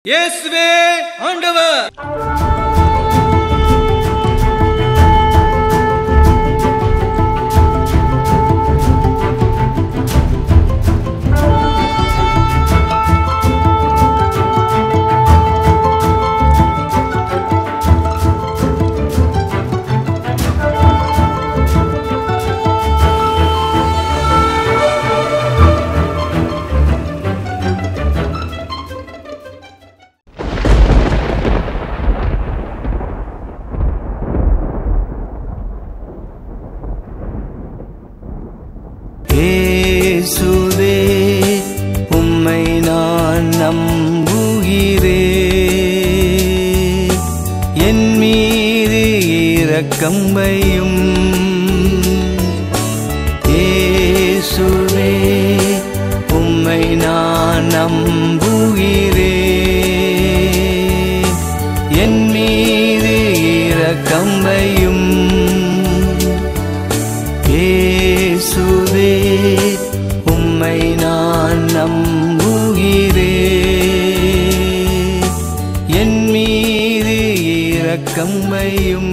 இயேசுவே ஆண்டவர் இயேசுவே உம்மை நான் நம்புகிறேன் என் மீது இரக்கம் வையும் இயேசுவே உம்மை நான் நம்புகிறேன் என் மீது இரக்கம் வையும் இயேசுவே உம்மை நான் நம்புகிறேன் என் மீது இரக்கம் வையும்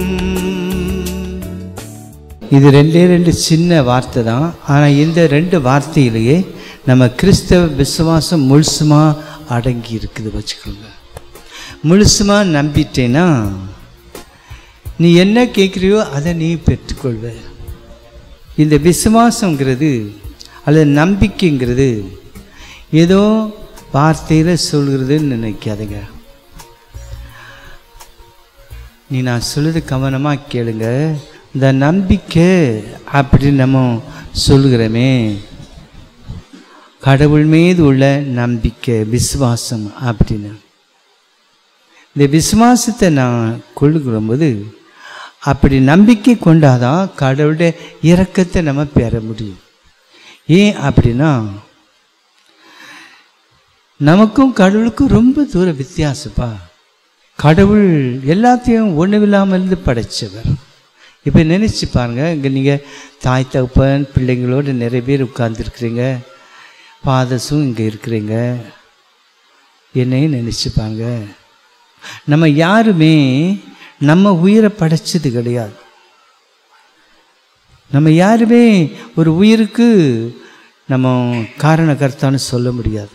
இது ரெண்டே ரெண்டு சின்ன வார்த்தை தான் ஆனால் இந்த ரெண்டு வார்த்தையிலேயே நம்ம கிறிஸ்தவ விசுவாசம் முழுசுமா அடங்கி இருக்குது வச்சுக்கோங்க முழுசுமா நம்பிட்டேன்னா நீ என்ன கேட்குறியோ அதை நீ பெற்றுக்கொள்வ இந்த விசுவாசங்கிறது அல்லது நம்பிக்கைங்கிறது ஏதோ வார்த்தையில் சொல்கிறதுன்னு நினைக்காதீங்க நீ நான் சொல்லுது கவனமாக கேளுங்க இந்த நம்பிக்கை அப்படின்னு நம்ம சொல்லுகிறோமே கடவுள் மீது உள்ள நம்பிக்கை விசுவாசம் அப்படின்னு இந்த விசுவாசத்தை நான் கொள்ளுகிறபோது அப்படி நம்பிக்கை கொண்டாதான் கடவுளுடைய இரக்கத்தை நம்ம பெற முடியும் ஏன் அப்படின்னா நமக்கும் கடவுளுக்கும் ரொம்ப தூர வித்தியாசப்பா கடவுள் எல்லாத்தையும் ஒன்றுமில்லாமல் இருந்து படைச்சவர் இப்போ நினச்சி பாருங்க இங்கே நீங்கள் தாய் தகப்பன் பிள்ளைங்களோடு நிறைய பேர் உட்கார்ந்துருக்குறீங்க ஃபாதர்ஸும் இங்கே இருக்கிறீங்க என்னையும் நினச்சி பாருங்க நம்ம யாருமே நம்ம உயிரை படைச்சது கிடையாது நம்ம யாருமே ஒரு உயிருக்கு நம்ம காரணகர்த்தான்னு சொல்ல முடியாது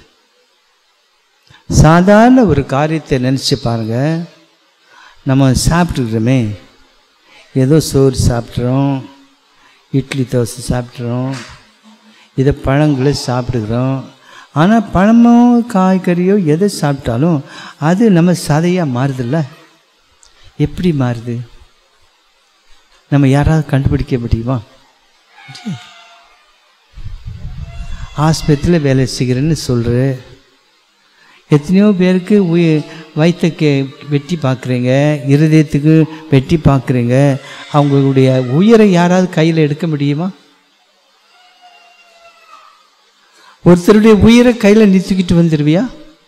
சாதாரண ஒரு காரியத்தை நினச்சி பாருங்க நம்ம சாப்பிட்டுக்கிறோமே ஏதோ சோறு சாப்பிட்றோம் இட்லி தோசை சாப்பிட்றோம் இதை பழங்களை சாப்பிட்டுக்கிறோம் ஆனால் பழமோ காய்கறியோ எதை சாப்பிட்டாலும் அது நம்ம சதையாக மாறுதில்ல எப்படி மாறுது நம்ம யாராவது கண்டுபிடிக்க முடியுமா ஆஸ்பத்திரியில் வேலை செய்கிறேன்னு சொல்கிற எத்தனையோ பேருக்கு உய வயிற்றை கே வெட்டி பார்க்குறீங்க இருதயத்துக்கு வெட்டி பார்க்குறீங்க அவங்களுடைய உயிரை யாராவது கையில் எடுக்க முடியுமா ஒருத்தருடைய உயிரை கையில் நிறுத்திக்கிட்டு வந்துடுவியா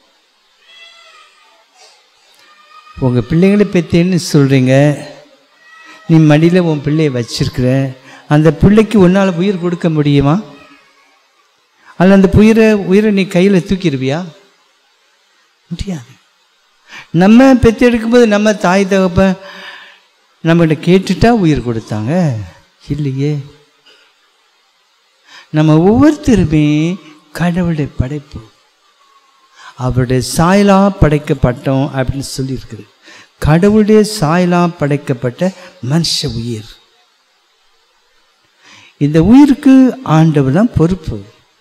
உங்கள் பிள்ளைங்களை பெற்றேன்னு சொல்கிறீங்க நீ மடியில் உன் பிள்ளையை வச்சிருக்கிற அந்த பிள்ளைக்கு உன்னால் உயிர் கொடுக்க முடியுமா அல்ல அந்த உயிரை உயிரை நீ கையில் தூக்கிடுவியா முடியாது நம்ம பெற்றெடுக்கும்போது நம்ம தாய் தகப்ப நம்மகிட்ட கேட்டுட்டா உயிர் கொடுத்தாங்க இல்லையே நம்ம ஒவ்வொருத்தருமே கடவுளுடைய படைப்பு அவருடைய சாயலா படைக்கப்பட்டோம் அப்படின்னு சொல்லியிருக்குது கடவுளுடைய சாயலா படைக்கப்பட்ட மனுஷ உயிர் இந்த உயிருக்கு ஆண்டவர் தான் பொறுப்பு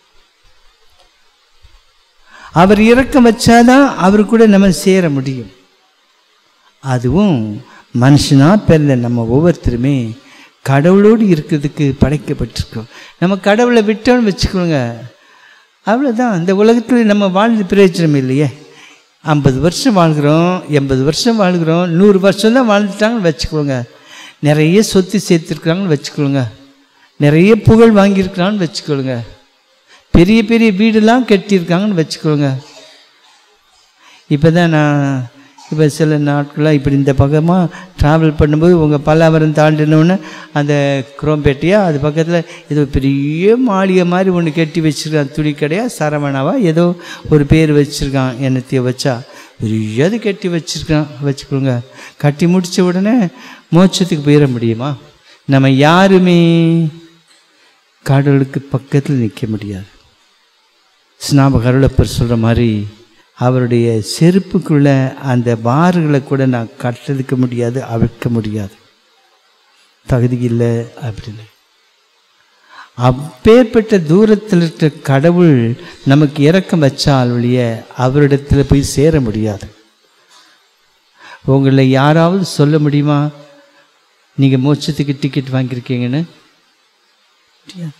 அவர் இறக்கம் வச்சாதான் அவர் கூட நம்ம சேர முடியும் அதுவும் மனுஷனா பிறந்த நம்ம ஒவ்வொருத்தருமே கடவுளோடு இருக்கிறதுக்கு படைக்கப்பட்டிருக்கோம் நம்ம கடவுளை விட்டோம்னு வச்சுக்கோங்க அவ்வளோதான் இந்த உலகத்தில் நம்ம வாழ்ந்து பிரயோஜனம் இல்லையே ஐம்பது வருஷம் வாழ்கிறோம் எண்பது வருஷம் வாழ்கிறோம் நூறு வருஷம் தான் வாழ்ந்துட்டாங்கன்னு வச்சுக்கோங்க நிறைய சொத்து சேர்த்துருக்குறாங்கன்னு வச்சுக்கோங்க நிறைய புகழ் வாங்கியிருக்கிறான்னு வச்சுக்கோங்க பெரிய பெரிய வீடெல்லாம் கட்டியிருக்காங்கன்னு வச்சுக்கோங்க இப்போ தான் நான் இப்போ சில நாட்களாக இப்படி இந்த பக்கமாக ட்ராவல் பண்ணும்போது உங்கள் பல்லாவரம் தாண்டினோடனே அந்த குரோம்பேட்டையா அது பக்கத்தில் ஏதோ பெரிய மாளிகை மாதிரி ஒன்று கட்டி வச்சுருக்கான் துணி கடையா சரவணாவா ஏதோ ஒரு பேர் வச்சுருக்கான் என்னத்தையோ வச்சா பெரியது கட்டி வச்சிருக்கான் வச்சுக்கோங்க கட்டி முடித்த உடனே மோட்சத்துக்கு போயிட முடியுமா நம்ம யாருமே கடவுளுக்கு பக்கத்தில் நிற்க முடியாது ஸ்நாப கருளப்பர் சொல்கிற மாதிரி அவருடைய செருப்புக்குள்ள அந்த பாறுகளை கூட நான் கட்டதுக்க முடியாது அவிழ்க்க முடியாது தகுதி இல்லை அப்படின்னு அப்பேற்பட்ட தூரத்தில் இருக்கிற கடவுள் நமக்கு இறக்கம் வச்சால் ஒழிய அவரிடத்தில் போய் சேர முடியாது உங்களை யாராவது சொல்ல முடியுமா நீங்கள் மோட்சத்துக்கு டிக்கெட் வாங்கியிருக்கீங்கன்னு முடியாது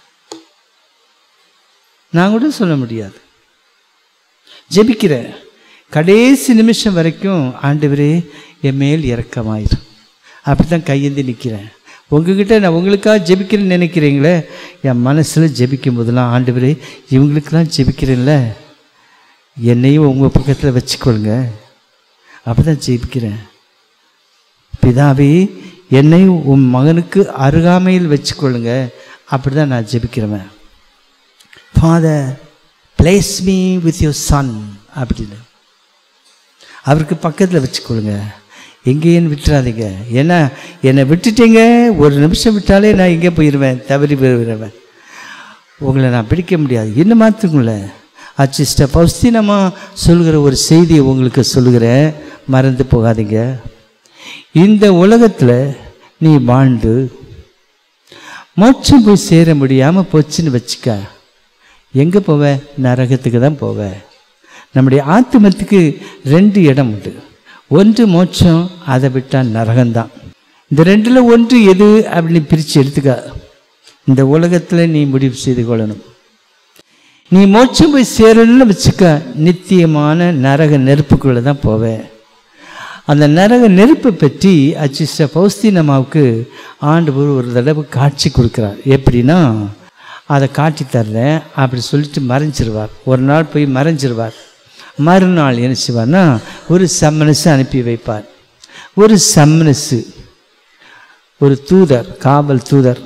நான் கூட சொல்ல முடியாது ஜெபிக்கிறேன் கடைசி நிமிஷம் வரைக்கும் ஆண்டவரே என் மேல் இறக்கமாயிரும் அப்படி தான் கையேந்தி நிற்கிறேன் உங்ககிட்ட நான் உங்களுக்காக ஜெபிக்கிறேன்னு நினைக்கிறீங்களே என் மனசில் ஜெபிக்கும் போதெல்லாம் ஆண்டவரே இவங்களுக்கெல்லாம் ஜெபிக்கிறேன்ல என்னையும் உங்கள் பக்கத்தில் வச்சுக்கொள்ளுங்க அப்படி தான் ஜெபிக்கிறேன் பிதாவே என்னையும் உன் மகனுக்கு அருகாமையில் வச்சுக்கொள்ளுங்க அப்படி தான் நான் ஜெபிக்கிறவன் father bless me with your son அப்படின்னு அவருக்கு பக்கத்தில் வச்சுக்கொள்ளுங்க எங்கேயும் விட்டுறாதீங்க ஏன்னா என்னை விட்டுட்டீங்க ஒரு நிமிஷம் விட்டாலே நான் எங்கே போயிடுவேன் தவறி போயிடுவேன் உங்களை நான் பிடிக்க முடியாது என்ன மாற்றுங்கள அச்சிஸ்ட பௌஸ்தினமாக சொல்கிற ஒரு செய்தியை உங்களுக்கு சொல்லுகிறேன் மறந்து போகாதீங்க இந்த உலகத்தில் நீ வாழ்ந்து மோட்சம் போய் சேர முடியாமல் போச்சுன்னு வச்சுக்க எங்கே போவ நரகத்துக்கு தான் போவ நம்முடைய ஆத்மத்துக்கு ரெண்டு இடம் உண்டு ஒன்று மோட்சம் அதை விட்டால் நரகம்தான் இந்த ரெண்டில் ஒன்று எது அப்படின்னு பிரித்து எடுத்துக்க இந்த உலகத்தில் நீ முடிவு செய்து கொள்ளணும் நீ மோட்சம் போய் சேரணும்னு வச்சுக்க நித்தியமான நரக நெருப்புக்குள்ளே தான் போவ அந்த நரக நெருப்பை பற்றி அச்சிஸ்ட பௌஸ்தீனமாவுக்கு ஆண்டு ஒரு தடவை காட்சி கொடுக்குறார் எப்படின்னா அதை காட்டி தர்றேன் அப்படி சொல்லிட்டு மறைஞ்சிருவார் ஒரு நாள் போய் மறைஞ்சிருவார் மறுநாள் என்ன செய்வார்னா ஒரு சம்மனசு அனுப்பி வைப்பார் ஒரு சம்மனசு ஒரு தூதர் காவல் தூதர்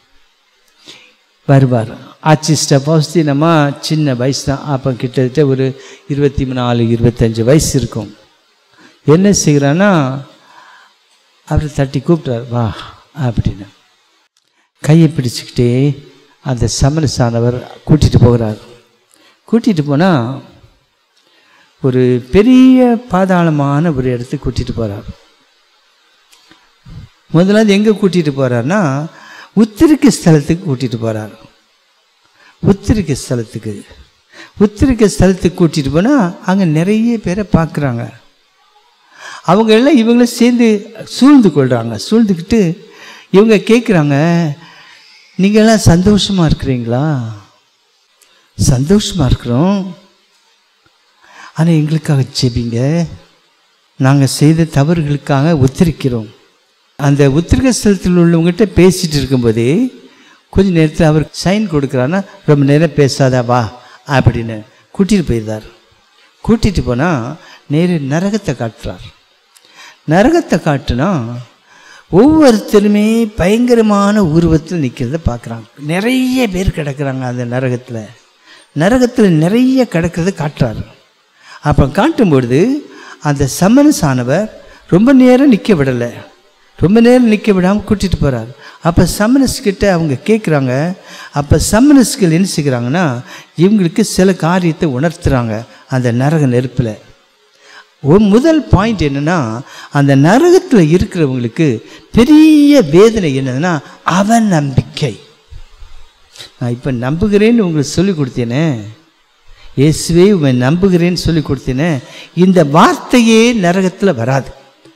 வருவார் ஆச்சிஸ்ட பௌஸ்தீனமா சின்ன வயசு தான் அப்போ கிட்டத்தட்ட ஒரு இருபத்தி நாலு இருபத்தஞ்சு வயசு இருக்கும் என்ன செய்கிறான்னா அவர் தட்டி கூப்பிட்டார் வா அப்படின்னு கையை பிடிச்சிக்கிட்டே அந்த சமரசானவர் கூட்டிகிட்டு போகிறார் கூட்டிகிட்டு போனால் ஒரு பெரிய பாதாளமான ஒரு இடத்துக்கு கூட்டிகிட்டு போகிறார் முதலாவது எங்கே கூட்டிகிட்டு போகிறார்னா உத்திரிக்க ஸ்தலத்துக்கு கூட்டிகிட்டு போகிறார் உத்திரிக்க ஸ்தலத்துக்கு உத்திரிக்க ஸ்தலத்துக்கு கூட்டிகிட்டு போனால் அங்கே நிறைய பேரை பார்க்குறாங்க அவங்க எல்லாம் இவங்கள சேர்ந்து சூழ்ந்து கொள்கிறாங்க சூழ்ந்துக்கிட்டு இவங்க கேட்குறாங்க நீங்கள் எல்லாம் சந்தோஷமாக இருக்கிறீங்களா சந்தோஷமாக இருக்கிறோம் ஆனால் எங்களுக்காக ஜெபிங்க நாங்கள் செய்த தவறுகளுக்காக உத்தரிக்கிறோம் அந்த உத்திரிக ஸ்தலத்தில் உள்ளவங்ககிட்ட பேசிகிட்டு இருக்கும்போதே கொஞ்ச நேரத்தில் அவர் சைன் கொடுக்குறாருன்னா ரொம்ப நேரம் பேசாதா வா அப்படின்னு கூட்டிகிட்டு போயிருந்தார் கூட்டிகிட்டு போனால் நேரு நரகத்தை காட்டுறார் நரகத்தை காட்டுனா ஒவ்வொருத்தருமே பயங்கரமான உருவத்தில் நிற்கிறத பார்க்குறாங்க நிறைய பேர் கிடக்குறாங்க அந்த நரகத்தில் நரகத்தில் நிறைய கிடக்கிறத காட்டுறாரு அப்போ காட்டும்பொழுது அந்த சமனஸானவர் ரொம்ப நேரம் நிற்க விடலை ரொம்ப நேரம் நிற்க விடாமல் கூட்டிகிட்டு போகிறார் அப்போ சம்மனஸ் கிட்ட அவங்க கேட்குறாங்க அப்போ சம்மனஸ்கள் என்ன செய்கிறாங்கன்னா இவங்களுக்கு சில காரியத்தை உணர்த்துறாங்க அந்த நரக நெருப்பில் ஒரு முதல் பாயிண்ட் என்னென்னா அந்த நரகத்தில் இருக்கிறவங்களுக்கு பெரிய வேதனை என்னதுன்னா அவன் நம்பிக்கை நான் இப்போ நம்புகிறேன்னு உங்களுக்கு சொல்லி கொடுத்தேனே இயேசுவே உன் நம்புகிறேன்னு சொல்லி கொடுத்தேனே இந்த வார்த்தையே நரகத்தில் வராது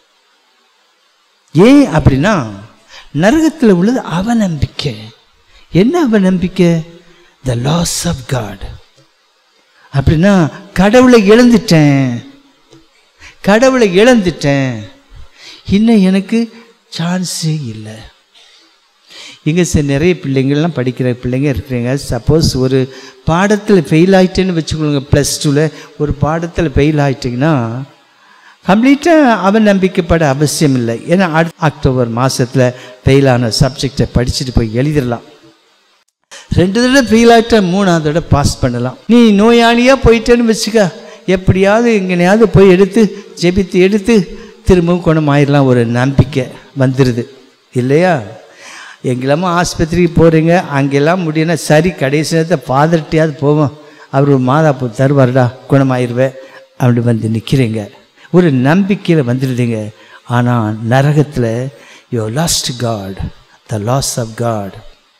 ஏன் அப்படின்னா நரகத்தில் உள்ளது அவநம்பிக்கை என்ன அவநம்பிக்கை த லாஸ் ஆஃப் காட் அப்படின்னா கடவுளை இழந்துட்டேன் கடவுளை இழந்துட்டேன் இன்னும் எனக்கு சான்ஸே இல்லை இங்கே சார் நிறைய பிள்ளைங்கள்லாம் படிக்கிற பிள்ளைங்க இருக்கிறீங்க சப்போஸ் ஒரு பாடத்தில் ஃபெயில் ஆகிட்டேன்னு வச்சுக்கோங்க ப்ளஸ் டூவில் ஒரு பாடத்தில் ஃபெயில் ஆகிட்டிங்கன்னா கம்ப்ளீட்டாக அவன் நம்பிக்கைப்பட அவசியம் இல்லை ஏன்னா அடுத்த அக்டோபர் மாதத்தில் ஃபெயிலான சப்ஜெக்டை படிச்சுட்டு போய் எழுதிடலாம் ரெண்டு தடவை ஃபெயில் ஆகிட்டா மூணாவது தடவை பாஸ் பண்ணலாம் நீ நோயாளியாக போயிட்டேன்னு வச்சுக்க எப்படியாவது எங்கனையாவது போய் எடுத்து ஜெபித்து எடுத்து திரும்பவும் குணமாயிடலாம் ஒரு நம்பிக்கை வந்துடுது இல்லையா எங்கெல்லாமோ ஆஸ்பத்திரிக்கு போகிறீங்க அங்கெல்லாம் முடியும்னா சரி கடைசி நேரத்தில் ஃபாதர்கிட்டையாவது போவோம் அவர் ஒரு மாதாப்பு தருவார்டா குணமாயிருவேன் அப்படி வந்து நிற்கிறீங்க ஒரு நம்பிக்கையில் வந்துடுறீங்க ஆனால் நரகத்தில் you lost God the loss of God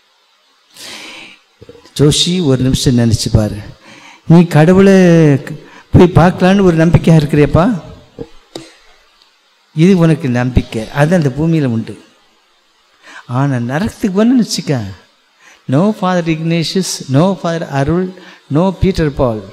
Joshi ஒரு நிமிஷம் நினச்சி பாரு நீ கடவுளை போய் பார்க்கலான்னு ஒரு நம்பிக்கையாக இருக்கிறியப்பா இது உனக்கு நம்பிக்கை அது அந்த பூமியில் உண்டு ஆனால் நரகத்துக்கு வந்து வச்சுக்க no father Ignatius no father Arul no Peter Paul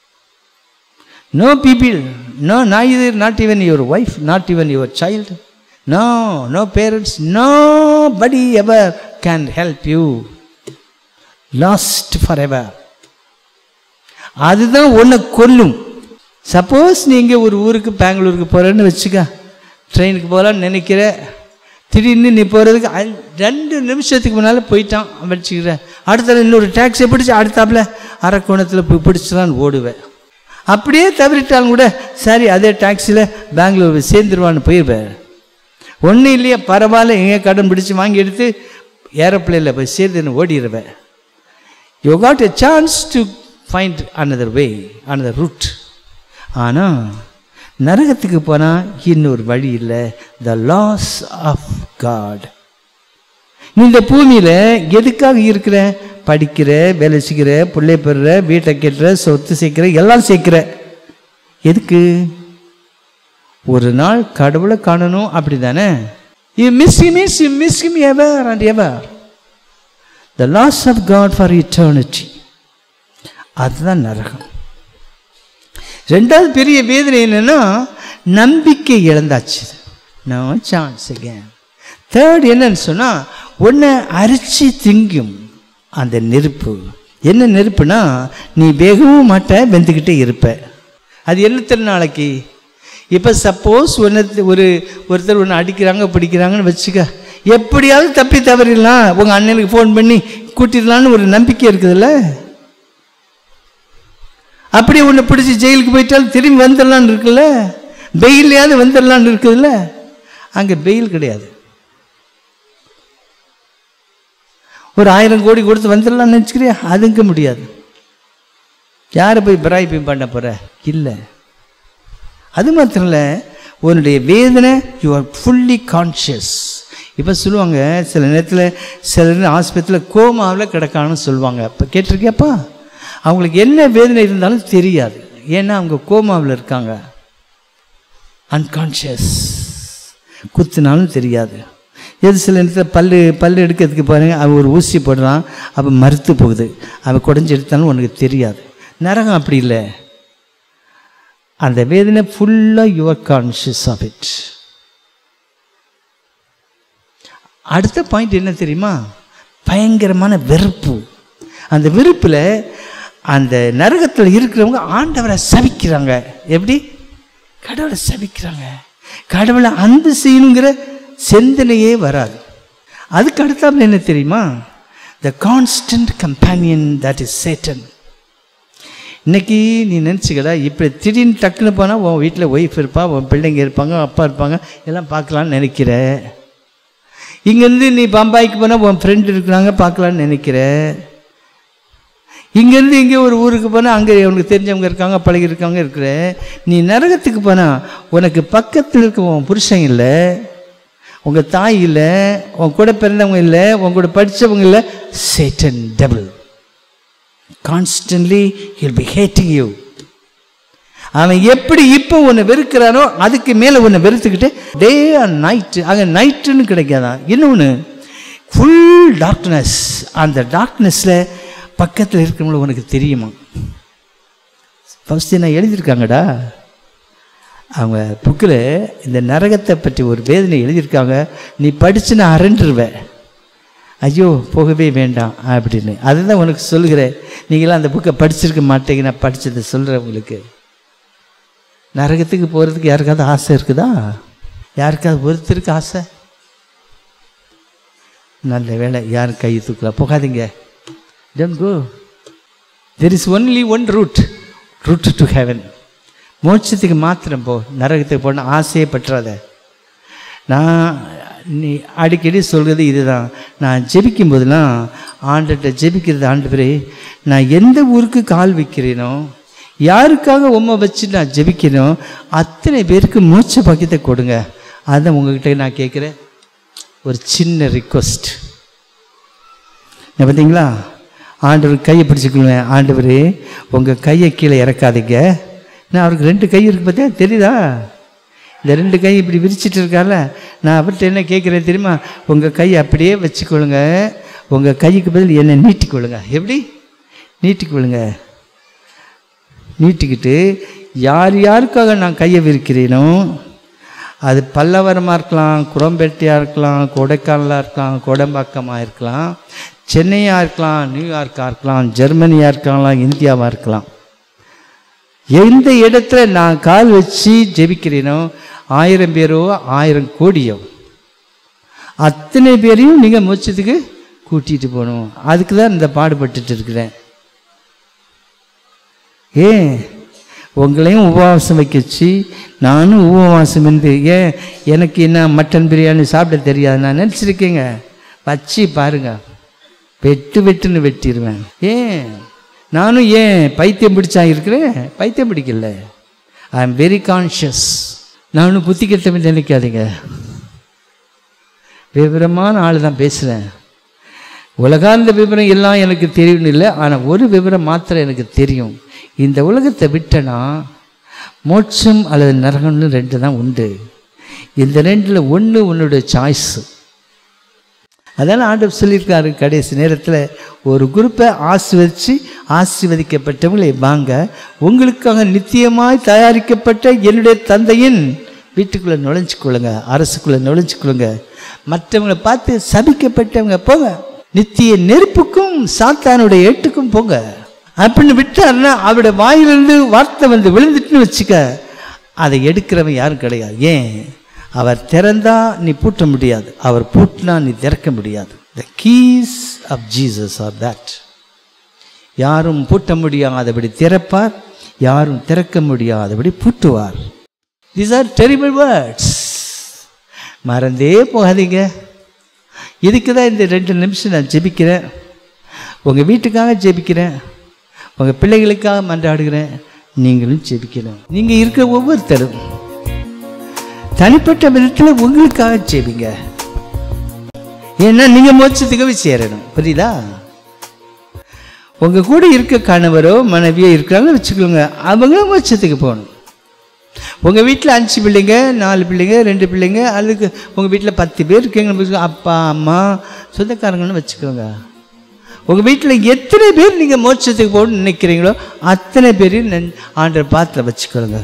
no people no நான் இது not even your wife not even your child no no parents nobody ever can help you lost forever அதுதான் உன்னை கொல்லும் suppose நீங்கள் ஒரு ஊருக்கு பெங்களூருக்கு போகிறேன்னு வச்சுக்க ட்ரெயினுக்கு போகலான்னு நினைக்கிற திடீர்னு நீ போகிறதுக்கு ரெண்டு நிமிஷத்துக்கு முன்னால் போயிட்டான் வச்சுக்கிற அடுத்த இன்னொரு டாக்ஸியை பிடிச்சி அடுத்தாப்புல அரக்கோணத்தில் போய் பிடிச்சலான்னு ஓடுவேன் அப்படியே தவறிட்டாலும் கூட சரி அதே டாக்ஸியில் பெங்களூர் போய் சேர்ந்துருவான்னு போயிடுவேன் ஒன்றும் இல்லையா பரவாயில்ல எங்கே கடன் பிடிச்சி வாங்கி எடுத்து ஏரோப்ளேனில் போய் சேர்ந்துன்னு ஓடிடுவேன் you got a chance to find another way another route ஆனால் நரகத்துக்கு போனால் இன்னொரு வழி இல்லை த லாஸ் ஆஃப் காட் நீ இந்த பூமியில் எதுக்காக இருக்கிற படிக்கிற வேலை செய்கிற பிள்ளை பெறுற வீட்டை கட்டுற சொத்து சேர்க்கிற எல்லாம் சேர்க்கிற எதுக்கு ஒரு நாள் கடவுளை காணணும் அப்படி தானே you miss means you miss him ever and ever the loss of God for eternity அதுதான் நரகம் ரெண்டாவது பெரிய வேதனை என்னன்னா நம்பிக்கை இழந்தாச்சு நோ சான்ஸ் அகேன் தேர்ட் என்னன்னு சொன்னால் ஒன்றை அரிச்சு திங்கும் அந்த நெருப்பு என்ன நெருப்புனா நீ வேகவும் மாட்ட வெந்துக்கிட்டே இருப்ப அது என்ன நாளைக்கு இப்போ சப்போஸ் ஒன்று ஒரு ஒருத்தர் ஒன்று அடிக்கிறாங்க பிடிக்கிறாங்கன்னு வச்சுக்க எப்படியாவது தப்பி தவறிடலாம் உங்கள் அண்ணனுக்கு ஃபோன் பண்ணி கூட்டிடலான்னு ஒரு நம்பிக்கை இருக்குதுல்ல அப்படி ஒன்று பிடிச்சி ஜெயிலுக்கு போயிட்டாலும் திரும்பி வந்துடலான்னு இருக்குல்ல பெயிலையாவது வந்துடலான்னு இருக்குதுல்ல அங்கே பெயில் கிடையாது ஒரு ஆயிரம் கோடி கொடுத்து வந்துடலாம்னு நினச்சிக்கிறியா அதுங்க முடியாது யாரை போய் பிராய்ப்பி பண்ண போகிற இல்லை அது மாத்திரம் இல்லை உன்னுடைய வேதனை யூ ஆர் ஃபுல்லி கான்ஷியஸ் இப்போ சொல்லுவாங்க சில நேரத்தில் சில நேரம் ஆஸ்பத்திரியில் கோமாவில் கிடக்கான்னு சொல்லுவாங்க இப்போ கேட்டிருக்கியாப்பா அவங்களுக்கு என்ன வேதனை இருந்தாலும் தெரியாது ஏன்னா அவங்க கோமாவில் இருக்காங்க அன்கான்ஷியஸ் குத்துனாலும் தெரியாது எது சில நேரத்தில் பல்லு பல்லு எடுக்கிறதுக்கு பாருங்க அவன் ஒரு ஊசி போடுறான் அப்போ மறுத்து போகுது அவன் குடஞ்சி எடுத்தாலும் உனக்கு தெரியாது நரகம் அப்படி இல்லை அந்த வேதனை ஃபுல்லாக யுவர் கான்ஷியஸ் ஆஃப் இட் அடுத்த பாயிண்ட் என்ன தெரியுமா பயங்கரமான வெறுப்பு அந்த வெறுப்பில் அந்த நரகத்தில் இருக்கிறவங்க ஆண்டவரை சபிக்கிறாங்க எப்படி கடவுளை சபிக்கிறாங்க கடவுளை அன்பு செய்யணுங்கிற சிந்தனையே வராது அதுக்கு அடுத்தாப்புல என்ன தெரியுமா the constant companion that is Satan இன்னைக்கு நீ நினச்சிக்கடா இப்போ திடீர்னு டக்குன்னு போனால் உன் வீட்டில் ஒய்ஃப் இருப்பா உன் பிள்ளைங்க இருப்பாங்க அப்பா இருப்பாங்க எல்லாம் பார்க்கலான்னு நினைக்கிற இங்கேருந்து நீ பம்பாய்க்கு போனால் உன் ஃப்ரெண்டு இருக்கிறாங்க பார்க்கலான்னு நினைக்கிற இங்கேருந்து இங்கே ஒரு ஊருக்கு போனால் அங்கே உனக்கு தெரிஞ்சவங்க இருக்காங்க பழகி இருக்காங்க இருக்கிற நீ நரகத்துக்கு போனால் உனக்கு பக்கத்தில் இருக்க உன் புருஷன் இல்லை உங்கள் தாய் இல்லை உன் கூட பிறந்தவங்க இல்லை உன் கூட படித்தவங்க இல்லை Satan double constantly will be hating you அவன் எப்படி இப்போ உன்னை வெறுக்கிறானோ அதுக்கு மேலே உன்னை வெறுத்துக்கிட்டு டே அண்ட் நைட்டு அங்கே நைட்டுன்னு கிடைக்காதான் இன்னொன்று ஃபுல் டார்க்னஸ் அந்த டார்க்னஸில் பக்கத்தில் இருக்கிறவங்கள உனக்கு தெரியுமா ஃபஸ்ட்டு என்ன எழுதியிருக்காங்கடா அவங்க புக்கில் இந்த நரகத்தை பற்றி ஒரு வேதனை எழுதியிருக்காங்க நீ படித்து நான் அரண்டுருவ ஐயோ போகவே வேண்டாம் அப்படின்னு அதுதான் உனக்கு சொல்கிறேன் நீங்களாம் அந்த புக்கை படிச்சிருக்க மாட்டீங்க நான் படித்ததை சொல்கிறேன் உங்களுக்கு நரகத்துக்கு போகிறதுக்கு யாருக்காவது ஆசை இருக்குதா யாருக்காவது ஒருத்தருக்கு ஆசை நல்ல வேலை யாரும் கை தூக்கலாம் போகாதீங்க don't go there is only one route route to heaven மோட்சத்துக்கு மாத்திரம் போ நரகத்துக்கு போன ஆசையே பற்றாத நான் நீ அடிக்கடி சொல்கிறது இதுதான் நான் ஜெபிக்கும் போதெல்லாம் ஆண்டுகிட்ட ஜெபிக்கிறது ஆண்டு நான் எந்த ஊருக்கு கால் வைக்கிறேனோ யாருக்காக உம்மை வச்சு நான் ஜெபிக்கிறேனோ அத்தனை பேருக்கு மூச்ச பாக்கியத்தை கொடுங்க அதுதான் உங்ககிட்ட நான் கேட்குறேன் ஒரு சின்ன ரிக்வஸ்ட் பார்த்தீங்களா ஆண்டவர் கையை பிடிச்சிக்கணும் ஆண்டவரே உங்கள் கையை கீழே இறக்காதீங்க நான் அவருக்கு ரெண்டு கை இருக்கு பார்த்தியா தெரியுதா இந்த ரெண்டு கை இப்படி விரிச்சிட்டு இருக்கார்ல நான் அவர்கிட்ட என்ன கேட்குறேன் தெரியுமா உங்கள் கையை அப்படியே வச்சுக்கொள்ளுங்க உங்கள் கைக்கு பதில் என்னை நீட்டிக்கொள்ளுங்க எப்படி நீட்டிக்கொள்ளுங்க நீட்டிக்கிட்டு யார் யாருக்காக நான் கையை விரிக்கிறேனோ அது பல்லவரமாக இருக்கலாம் குரம்பேட்டையாக இருக்கலாம் கொடைக்கானலாக இருக்கலாம் கோடம்பாக்கமாக இருக்கலாம் சென்னையாக இருக்கலாம் நியூயார்க்காக இருக்கலாம் ஜெர்மனியாக இருக்கலாம் இந்தியாவாக இருக்கலாம் எந்த இடத்துல நான் கால் வச்சு ஜெபிக்கிறேனோ ஆயிரம் பேரோ ஆயிரம் கோடியோ அத்தனை பேரையும் நீங்கள் மோட்சத்துக்கு கூட்டிகிட்டு போகணும் அதுக்கு தான் இந்த பாடுபட்டுட்டு இருக்கிறேன் ஏன் உங்களையும் உபவாசம் வைக்க வச்சு நானும் உபவாசம் இருந்து ஏன் எனக்கு என்ன மட்டன் பிரியாணி சாப்பிட தெரியாது நான் நினச்சிருக்கேங்க வச்சு பாருங்க வெட்டு வெட்டுன்னு வெட்டிடுவேன் ஏன் நானும் ஏன் பைத்தியம் பிடிச்சா இருக்கிறேன் பைத்தியம் பிடிக்கல ஐ எம் வெரி கான்ஷியஸ் நானும் புத்தி கெட்டவன் நினைக்காதீங்க விவரமான ஆள் தான் பேசுகிறேன் உலகார்ந்த விவரம் எல்லாம் எனக்கு தெரியும்னு இல்லை ஆனால் ஒரு விவரம் மாத்திரம் எனக்கு தெரியும் இந்த உலகத்தை விட்டனா மோட்சம் அல்லது நரகம்னு ரெண்டு தான் உண்டு இந்த ரெண்டில் ஒன்று உன்னுடைய சாய்ஸு அதான ஆண்டவர் சொல்லியிருக்காரு கடைசி நேரத்தில் ஒரு குரூப்பை ஆசிர்வதித்து ஆசீர்வதிக்கப்பட்டவங்களை வாங்க உங்களுக்காக நித்தியமாய் தயாரிக்கப்பட்ட என்னுடைய தந்தையின் வீட்டுக்குள்ளே நுழைஞ்சு கொள்ளுங்க அரசுக்குள்ளே நுழைஞ்சு கொள்ளுங்க மற்றவங்களை பார்த்து சபிக்கப்பட்டவங்க போங்க நித்திய நெருப்புக்கும் சாத்தானுடைய ஏட்டுக்கும் போங்க அப்படின்னு விட்டாருன்னா அவருடைய வாயிலிருந்து வார்த்தை வந்து விழுந்துட்டுன்னு வச்சுக்க அதை எடுக்கிறவன் யாரும் கிடையாது ஏன் அவர் திறந்தா நீ பூட்ட முடியாது அவர் பூட்டினா நீ திறக்க முடியாது the keys of Jesus are that யாரும் பூட்ட முடியாதபடி திறப்பார் யாரும் திறக்க முடியாதபடி பூட்டுவார் தீஸ் ஆர் டெரிபிள் வேர்ட்ஸ் மறந்தே போகாதீங்க இதுக்கு தான் இந்த ரெண்டு நிமிஷம் நான் ஜெபிக்கிறேன் உங்கள் வீட்டுக்காக ஜெபிக்கிறேன் உங்கள் பிள்ளைகளுக்காக மன்றாடுகிறேன் நீங்களும் ஜெபிக்கணும் நீங்கள் இருக்கிற ஒவ்வொருத்தரும் தனிப்பட்ட விதத்தில் உங்களுக்காக ஜெபிங்க ஏன்னா நீங்கள் மோட்சத்துக்கு போய் சேரணும் புரியுதா உங்கள் கூட இருக்க கணவரோ மனைவியோ இருக்கிறாங்க வச்சுக்கோங்க அவங்களும் மோட்சத்துக்கு போகணும் உங்கள் வீட்டில் அஞ்சு பிள்ளைங்க நாலு பிள்ளைங்க ரெண்டு பிள்ளைங்க அதுக்கு உங்கள் வீட்டில் பத்து பேர் இருக்கீங்கன்னு வச்சுக்கோங்க. அப்பா அம்மா சொந்தக்காரங்கன்னு வச்சுக்கோங்க உங்கள் வீட்டில் எத்தனை பேர் நீங்கள் மோட்சத்துக்கு போகணும்னு நினைக்கிறீங்களோ அத்தனை பேரையும் நன்- ஆண்டவர் பார்த்து வச்சுக்கோங்க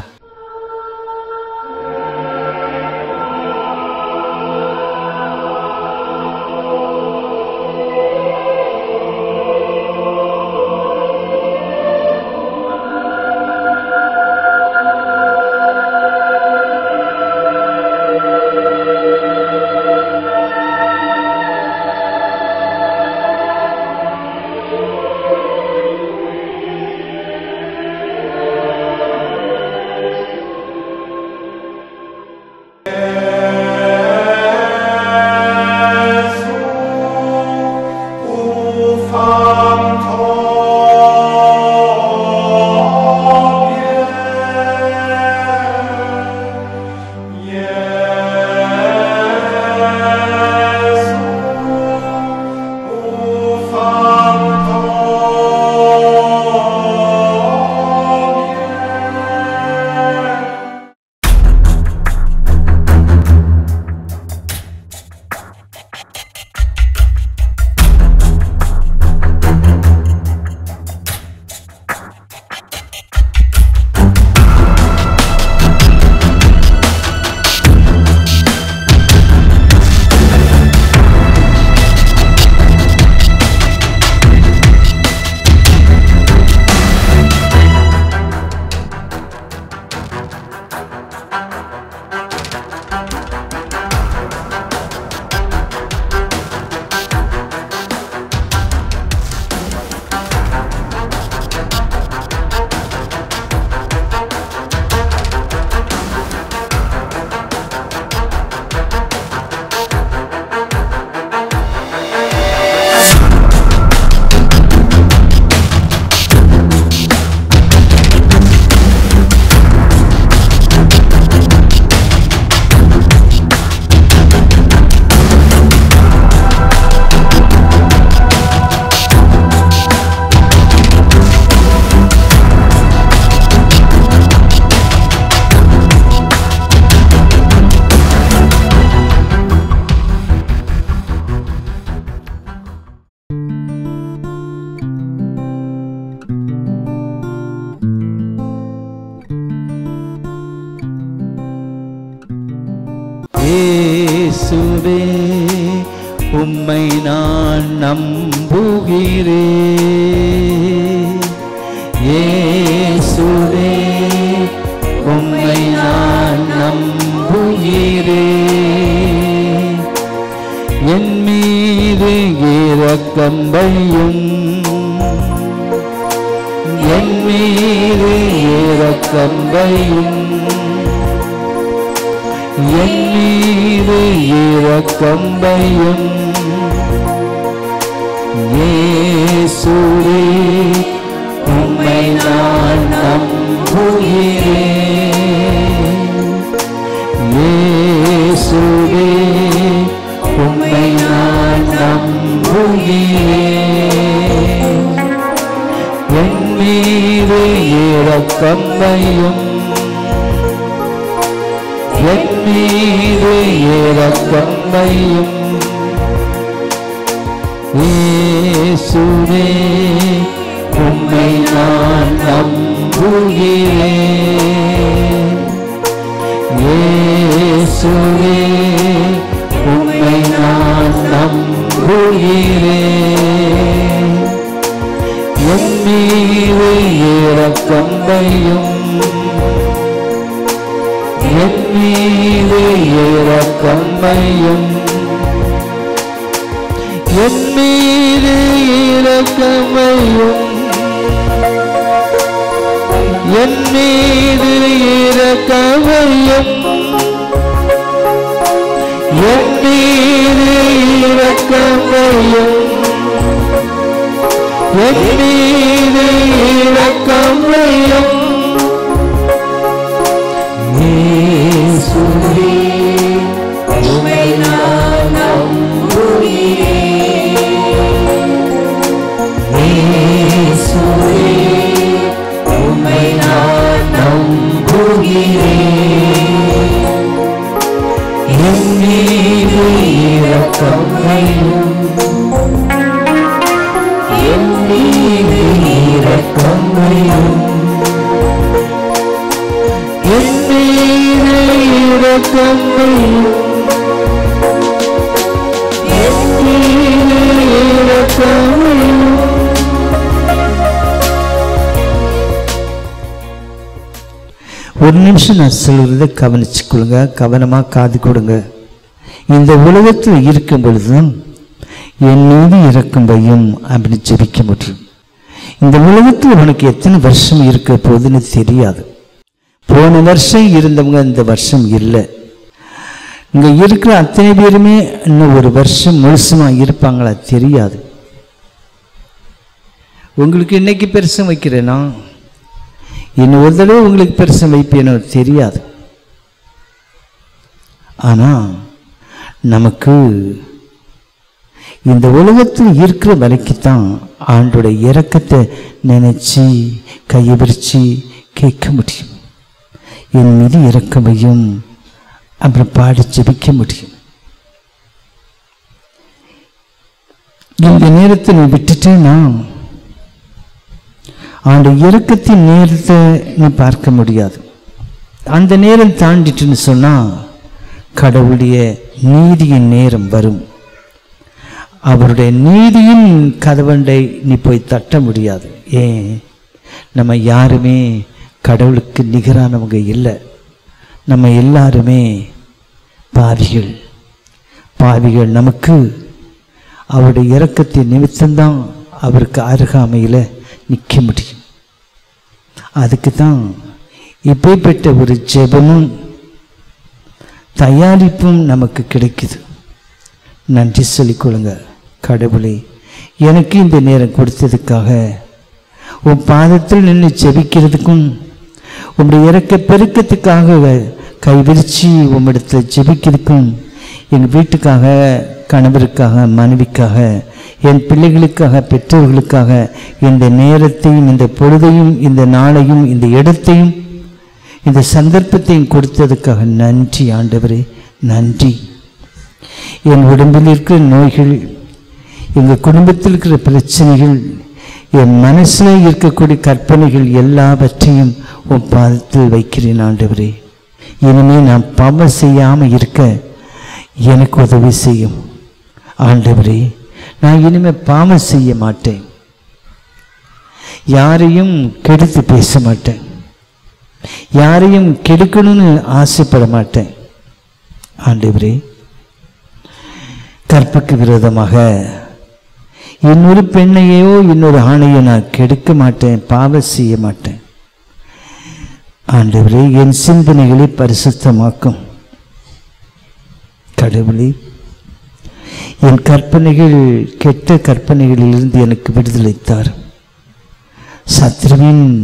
இயேசுவே உம்மை நான் நம்புகிறேன் இயேசுவே உம்மை நான் நம்புகிறேன் என் மீது இரக்கம் வையும் என் மீது இரக்கம் வையும் என் மீது இரக்கம் வையும் இயேசுவே உம்மை நான் நம்புகிறேன் இயேசுவே உம்மை நான் நம்புகிறேன் என் மீது இரக்கம் வையும் என் மீது இரக்கம் வையும் இயேசுவே உம்மை நான் நம்புகிறேன் இயேசுவே உம்மை நான் நம்புகிறேன் என் மீது இரக்கம் வையும் என் மீது இரக்கம் வையும் என் மீது இரக்கம் வையும் என் மீது இரக்கம் வையும் என் மீது இரக்கம் வையும் என் மீது இரக்கம் வையும் இயேசுவே உம்மை நான் நம்புகிறேன் இயேசுவே உம்மை நான் நம்புகிறேன் என் மீது இரக்கம் வையும் என் மீது இரக்கம் வையும் என் மீது இரக்கம் வையும் என் மீது இரக்கம் வையும் ஒரு நிமிஷம் நான் சொல்கிறத கவனிச்சுக்கொள்ளுங்க கவனமாக காது கொடுங்க இந்த உலகத்தில் இருக்கும் பொழுதுதான் என் மீது இறக்கும் வையும் அப்படின்னு ஜெபிக்க முடியும் இந்த உலகத்தில் உனக்கு எத்தனை வருஷம் இருக்க போகுதுன்னு தெரியாது போன வருஷம் இருந்தவங்க இந்த வருஷம் இல்லை இங்கே இருக்கிற அத்தனை பேருமே இன்னும் ஒரு வருஷம் முழுசுமா இருப்பாங்களா தெரியாது உங்களுக்கு இன்னைக்கு பெருசம் வைக்கிறேனா இன்னும் ஒரு தடவை உங்களுக்கு பெருசம் வைப்பேனோ தெரியாது ஆனால் நமக்கு இந்த உலகத்தில் இருக்கிற வரைக்கும் தான் ஆண்டோட இரக்கத்தை நினைச்சு கையை விரிச்சு கேட்க முடியும் என் மீது இறக்கமையும் அப்புறம் பாடி ஜெபிக்க முடியும் இந்த நேரத்தை நீ விட்டுட்டேன்னா ஆண்டு இறக்கத்தின் நேரத்தை நீ பார்க்க முடியாது அந்த நேரம் தாண்டிட்டுன்னு சொன்னா கடவுளுடைய நீதியின் நேரம் வரும் அவருடைய நீதியின் கதவண்டை நீ போய் தட்ட முடியாது ஏன் நம்ம யாருமே கடவுளுக்கு நிகரானவங்க இல்லை நம்ம எல்லாருமே பாவிகள் பாவிகள் நமக்கு அவருடைய இரக்கத்தின் நிமித்தம்தான் அவருக்கு அருகாமையில் நிற்க முடியும் அதுக்கு தான் இப்படிப்பட்ட ஒரு ஜெபமும் தயாரிப்பும் நமக்கு கிடைக்குது நன்றி சொல்லிக்கொள்ளுங்க கடவுளே எனக்கு இந்த நேரம் கொடுத்ததுக்காக உன் பாதத்தில் நின்று ஜெபிக்கிறதுக்கும் உம்முடைய இறக்க பெருக்கத்துக்காக கைவிரிச்சு உம்மிடத்தில் ஜெபிக்கிறதுக்கும் எங்கள் வீட்டுக்காக கணவருக்காக மனைவிக்காக என் பிள்ளைகளுக்காக பெற்றோர்களுக்காக இந்த நேரத்தையும் இந்த பொழுதையும் இந்த நாளையும் இந்த இடத்தையும் இந்த சந்தர்ப்பத்தையும் கொடுத்ததுக்காக நன்றி ஆண்டவரே நன்றி என் உடம்பில் இருக்கிற நோய்கள் எங்கள் குடும்பத்தில் இருக்கிற பிரச்சனைகள் என் மனசில் இருக்கக்கூடிய கற்பனைகள் எல்லாவற்றையும் உன் பாதத்தில் வைக்கிறேன் ஆண்டவரே இனிமே நான் பாவம் செய்யாமல் இருக்க எனக்கு உதவி செய்யும் ஆண்டவரே நான் இனிமே பாவம் செய்ய மாட்டேன் யாரையும் கெடுத்து பேச மாட்டேன் யாரையும் கெடுக்கணும்னு ஆசைப்பட மாட்டேன் ஆண்டவரே கற்புக்கு விரோதமாக இன்னொரு பெண்ணையோ இன்னொரு ஆணையோ நான் கெடுக்க மாட்டேன் பாவம் செய்ய மாட்டேன் ஆண்டவரே என் சிந்தனைகளை பரிசுத்தமாக்கும் கடவுளே என் கற்பனைகள் கெட்ட கற்பனைகளிலிருந்து எனக்கு விடுதலை தாரும் சத்ருவின்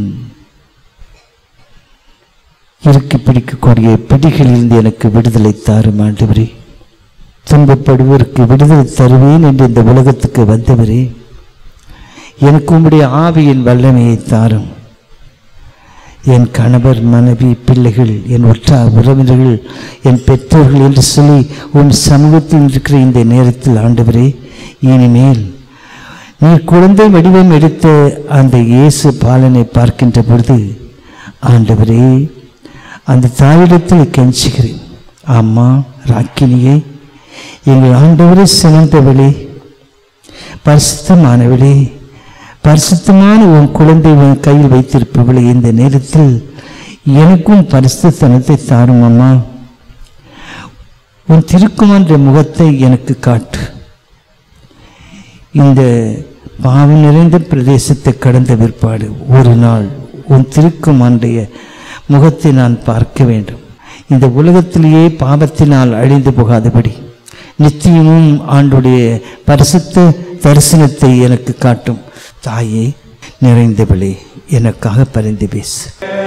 இறுக்கி பிடிக்கக்கூடிய பிடிகளிலிருந்து எனக்கு விடுதலை தாரும் ஆண்டவரே துன்பப்படுவோருக்கு விடுதலை தருவேன் என்று இந்த உலகத்துக்கு வந்தவரே எனக்கு உம்முடைய ஆவியின் வல்லமையை தாரும் என் கணவர் மனைவி பிள்ளைகள் என் உற்றார் உறவினர்கள் என் பெற்றோர்கள் என்று சொல்லி உன் சமூகத்தில் இருக்கிற இந்த நேரத்தில் ஆண்டவரே இனிமேல் நீர் குழந்தை வடிவம் எடுத்த அந்த இயேசு பாலனை பார்க்கின்ற பொழுது ஆண்டவரே அந்த தாயிடத்தில் கெஞ்சுகிறேன் அம்மா ராக்கினியே எங்கள் ஆண்டவரே சிறந்தவளே பரிசுத்தமானவளே பரிசுத்தமான உன் குழந்தை உன் கையில் வைத்திருப்பவளே இந்த நேரத்தில் எனக்கும் பரிசுத்தனத்தை தாரும் அம்மா உன் திருக்குமன்ற முகத்தை எனக்கு காட்டு இந்த பாவம் நிறைந்த பிரதேசத்தை கடந்த பிற்பாடு ஒரு நாள் உன் திருக்குமானுடைய முகத்தை நான் பார்க்க வேண்டும் இந்த உலகத்திலேயே பாவத்தினால் அழிந்து போகாதபடி நித்தியமும் ஆண்டுடைய பரிசுத்த தரிசனத்தை எனக்கு காட்டும் தாயே நிறைந்தவளே எனக்காக பரிந்து பேசு